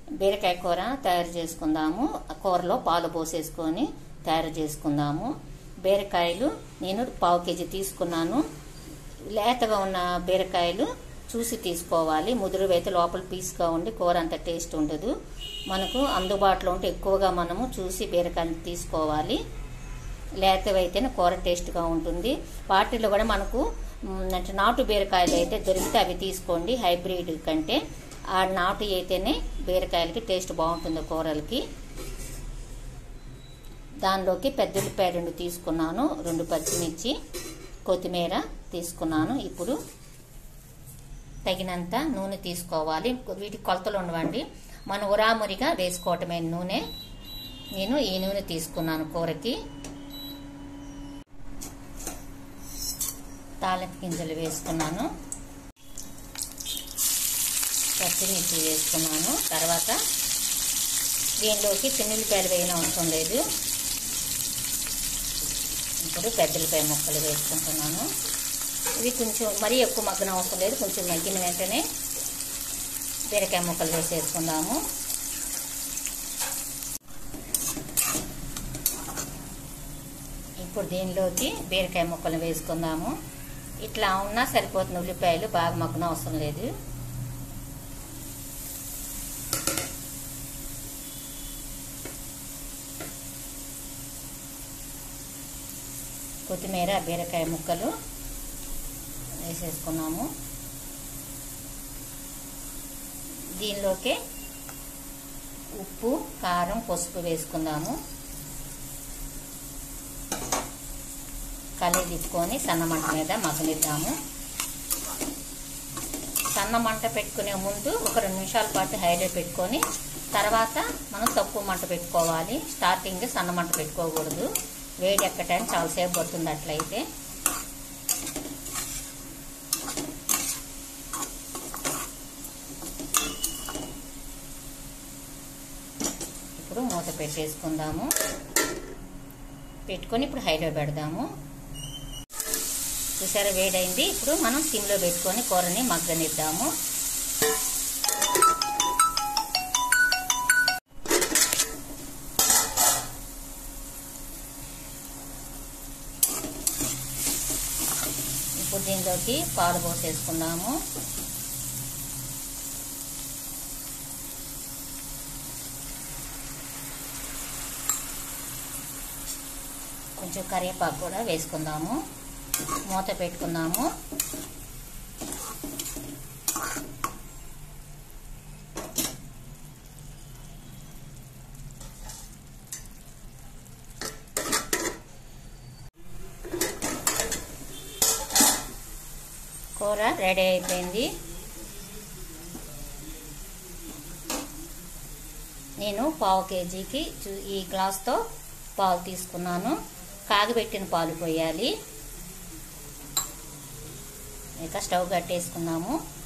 బీరకాయ కూర తయారు చేసుకుందాము ఆ కూరలో పాలు పోసేసుకొని తయారు చేసుకుందాము బీరకాయలు నేను పావు కేజీ తీసుకున్నాను లేతగా ఉన్న బీరకాయలు చూసి తీసుకోవాలి ముదురువైతే లోపల పీస్గా ఉండి కూర అంత టేస్ట్ ఉండదు మనకు అందుబాటులో ఉంటే ఎక్కువగా మనము చూసి బీరకాయలు తీసుకోవాలి లేతవైతేనే కూర టేస్ట్గా ఉంటుంది వాటిలో కూడా మనకు మ్, అంటే నాటు బీరకాయలు అయితే దొరికితే అవి తీసుకోండి హైబ్రిడ్ కంటే ఆ నాటు అయితేనే బీరకాయలకి టేస్ట్ బాగుంటుంది కూరలకి దానిలోకి పెద్ద ఉల్లిపాయ రెండు తీసుకున్నాను రెండు పచ్చిమిర్చి కొత్తిమీర తీసుకున్నాను ఇప్పుడు తగినంత నూనె తీసుకోవాలి వీటి కొలతలు ఉండవండి మన ఉరామురిగా వేసుకోవటమే నూనె నేను ఈ నూనె తీసుకున్నాను కూరకి తాలింపు గింజలు వేసుకున్నాను పచ్చిమిర్చి వేసుకున్నాను తర్వాత దీనిలోకి చిన్నుల్లిపాయలు వేయడం అవసరం లేదు ఇప్పుడు పెద్దలపాయ ముక్కలు వేసుకుంటున్నాను ఇవి కొంచెం మరీ ఎక్కువ మగ్గన అవసరం లేదు కొంచెం మగ్గిన వెంటనే బీరకాయ ముక్కలు వేసేసుకుందాము ఇప్పుడు దీనిలోకి బీరకాయ ముక్కలు వేసుకుందాము ఇట్లా ఉన్నా సరిపోతుంది ఉల్లిపాయలు బాగా మగ్గన అవసరం లేదు కొత్తిమీర బీరకాయ ముక్కలు వేసేసుకున్నాము దీనిలోకి ఉప్పు కారం పసుపు వేసుకుందాము కలి తిప్పుకొని సన్న మంట మీద మగ్గనిద్దాము సన్న మంట పెట్టుకునే ముందు ఒక రెండు నిమిషాల పాటు హైలో పెట్టుకొని తర్వాత మనం తక్కువ మంట పెట్టుకోవాలి స్టార్టింగ్ సన్న మంట పెట్టుకోకూడదు వేడి ఎక్కటానికి చాలాసేపు పడుతుంది అట్లయితే ఇప్పుడు మూత పెట్టేసుకుందాము పెట్టుకొని ఇప్పుడు హైలో పెడదాము చూసారా వేడైంది ఇప్పుడు మనం సిమ్లో పెట్టుకొని కూరని మగ్గనిద్దాము ఇప్పుడు దీనిలోకి పాలు పోసేసుకుందాము కొంచెం కరివేపాకు కూడా వేసుకుందాము మూత పెట్టుకుందాము కూర రెడీ అయిపోయింది నేను పావు కేజీకి చూ- ఈ గ్లాస్తో పాలు తీసుకున్నాను కాగబెట్టిన పాలు పోయాలి ఇక స్టవ్ కట్టేసుకుందాము